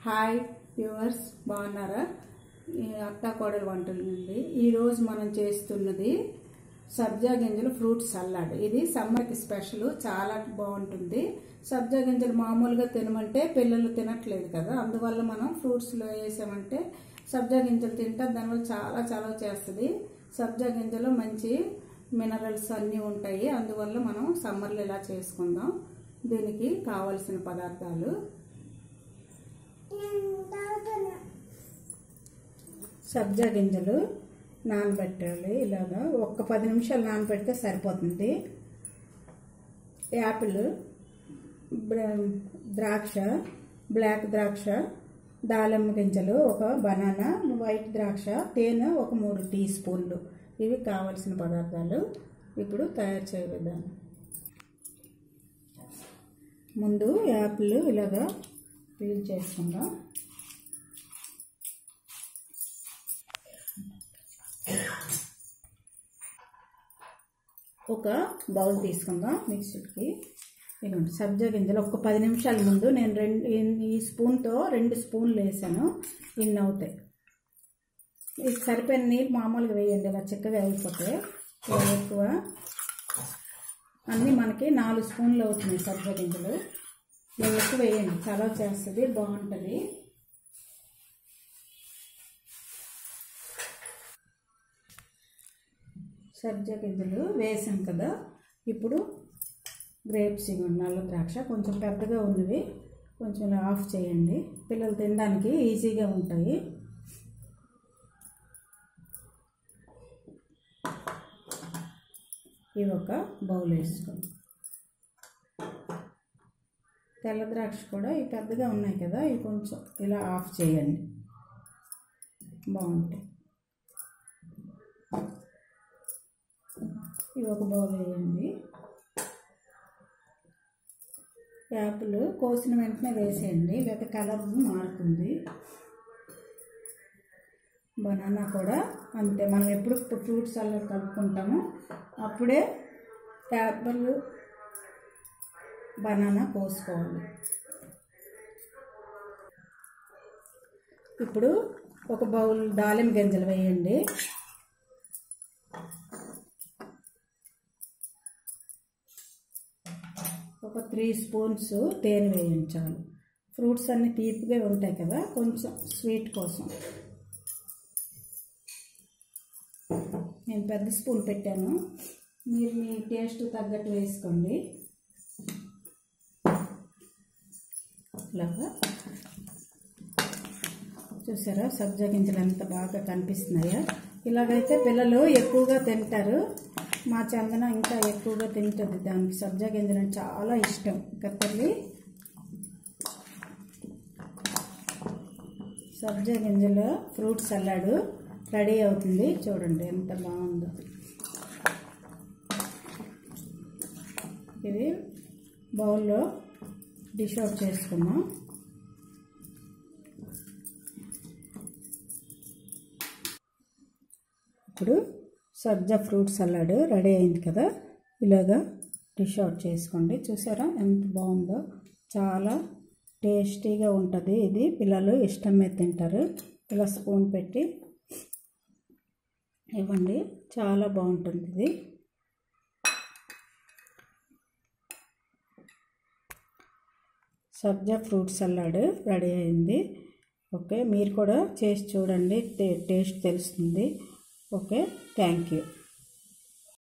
hi viewers బాగున్నారా ఈ అత్త కోడలు వంటల నుండి ఈరోజు మనం చేస్తున్నది సబ్జా గింజలు ఫ్రూట్ సలాడ్ ఇది సమ్మర్కి స్పెషల్ చాలా బాగుంటుంది సబ్జా గింజలు మామూలుగా తినమంటే పిల్లలు తినట్లేదు కదా అందువల్ల మనం ఫ్రూట్స్లో వేసామంటే సబ్జా గింజలు తింటే దానివల్ల చాలా చలవ చేస్తుంది సబ్జా గింజలు మంచి మినరల్స్ అన్నీ ఉంటాయి అందువల్ల మనం సమ్మర్లో ఇలా చేసుకుందాం దీనికి కావలసిన పదార్థాలు సబ్జా గింజలు నానబెట్టాలి ఇలాగా ఒక్క పది నిమిషాలు నానబెడితే సరిపోతుంది యాపిల్ బ్ర- ద్రాక్ష బ్లాక్ ద్రాక్ష దానిమ్మ గింజలు ఒక బనానా వైట్ ద్రాక్ష తేనె ఒక మూడు టీ స్పూన్లు ఇవి కావలసిన పదార్థాలు ఇప్పుడు తయారు చేయ విధానం ముందు యాపిల్ ఇలాగా పీల్ చేసుకుందాం ఒక బౌల్ తీసుకుందాం మిక్సీకి ఇదిగోండి సబ్జా గింజలు ఒక పది నిమిషాల ముందు నేను రెండు ఈ- ఈ స్పూన్తో రెండు స్పూన్లు వేసాను ఇన్ని అవుతాయి ఇది సరిపోయిన నీళ్ళు మామూలుగా వేయండి ఇలా చిక్కగా అయిపోతే ఇలా ఎక్కువ అన్నీ మనకి నాలుగు స్పూన్లు అవుతున్నాయి సబ్జా గింజలు ఇలా ఎక్కువ వేయండి చలవ చేస్తుంది బాగుంటుంది సబ్జా గింజలు వేసాం కదా ఇప్పుడు గ్రేప్స్ ఇవ్వండి నల్ల ద్రాక్ష కొంచెం పెద్దగా ఉన్నవి కొంచెం ఇలా ఆఫ్ చేయండి పిల్లలు తినడానికి ఈజీగా ఉంటాయి ఇవి ఒక బౌల్ వేసుకోండి తెల్ల ద్రాక్ష కూడా ఇవి పెద్దగా ఉన్నాయి కదా ఇవి కొంచెం ఇలా ఆఫ్ చేయండి బాగుంటాయి ఇవి ఒక బౌల్ వేయండి యాపిల్ కోసిన వెంటనే వేసేయండి లేకపోతే కలర్ మారుతుంది బనానా కూడా అంతే మనం ఎప్పుడు ఫ్రూట్స్ అలా కలుపుకుంటామో అప్పుడే యాపిల్ బనానా కోసుకోవాలి ఇప్పుడు ఒక బౌల్ దాలింబ గింజలు వేయండి ఒక త్రీ స్పూన్స్ తేనె వేయించాలి ఫ్రూట్స్ అన్నీ తీపిగా ఉంటాయి కదా కొంచెం స్వీట్ కోసం నేను పెద్ద స్పూన్ పెట్టాను మీరు మీ టేస్ట్ తగ్గట్టు వేసుకోండి ఇలాగా చూసారా సబ్జా గింజలు ఎంత బాగా కనిపిస్తున్నాయా ఇలాగైతే పిల్లలు ఎక్కువగా తింటారు మా చందన ఇంకా ఎక్కువగా తింటుంది దానికి సబ్జా గింజలు అంటే చాలా ఇష్టం కత్తర్లి సబ్జా గింజల ఫ్రూట్ సలాడ్ రెడీ అవుతుంది చూడండి ఎంత బాగుందో ఇది బౌల్లో డిష్ అవుట్ చేసుకున్నాం ఇప్పుడు సబ్జా ఫ్రూట్ సలాడ్ రెడీ అయింది కదా ఇలాగా డిష్ అవుట్ చేసుకోండి చూసారా ఎంత బాగుందో చాలా టేస్టీగా ఉంటుంది ఇది పిల్లలు ఇష్టమే తింటారు ఇలా స్పూన్ పెట్టి ఇవ్వండి చాలా బాగుంటుంది ఇది సబ్జా ఫ్రూట్ సలాడ్ రెడీ అయింది ఓకే మీరు కూడా చేసి చూడండి టే- టేస్ట్ తెలుస్తుంది ఓకే థ్యాంక్ యూ